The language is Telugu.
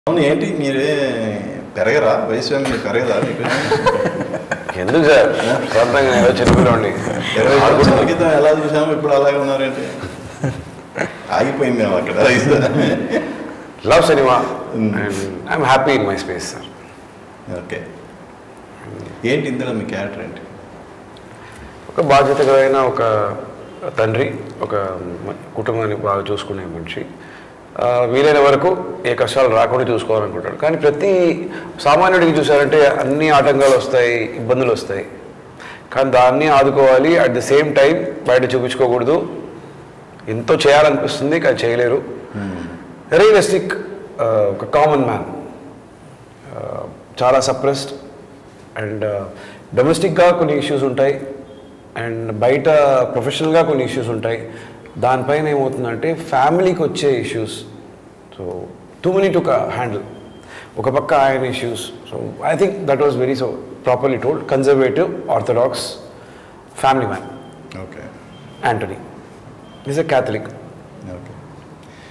అవును ఏంటి మీరే పెరగరా వయసు ఏమి మీరు పెరగదా మీకు ఎందుకు సార్ సొంతంగా ఏదో చిన్నపిల్లండి ఇరవై సంవత్సరాల క్రితం ఎలా చూసాము ఇప్పుడు అలాగే ఉన్నారేంటి ఆగిపోయింది మేము అక్కడ love cinema Mm. And I'm happy in my space sir okay ఏంటి ఇందులో మీ క్యారెక్టర్ ఏంటి ఒక బాధ్యతకరమైన ఒక తండ్రి ఒక మ- కుటుంబాన్ని బాగా చూసుకునే మనిషి ఆ, వీలైన వరకు ఏ కష్టాలు రాకుండా చూసుకోవాలనుకుంటాడు కానీ ప్రతి సామాన్యుడికి చూసారంటే అన్ని ఆటంకాలు వస్తాయి ఇబ్బందులు వస్తాయి కానీ దాన్ని ఆదుకోవాలి అట్ ద సేమ్ టైం బయట చూపించుకోకూడదు ఎంతో చేయాలనిపిస్తుంది కానీ చేయలేరు రియలిస్టిక్ ఒక కామన్ మ్యాన్ చాలా సప్రెస్డ్ అండ్ డొమెస్టిక్గా కొన్ని ఇష్యూస్ ఉంటాయి అండ్ బయట ప్రొఫెషనల్గా కొన్ని ఇష్యూస్ ఉంటాయి దానిపైన ఏమవుతుందంటే ఫ్యామిలీకి వచ్చే issues so too many to handle ఒక పక్క ఆయన issues so I think that was very so properly told conservative orthodox family man okay Antony is a Catholic okay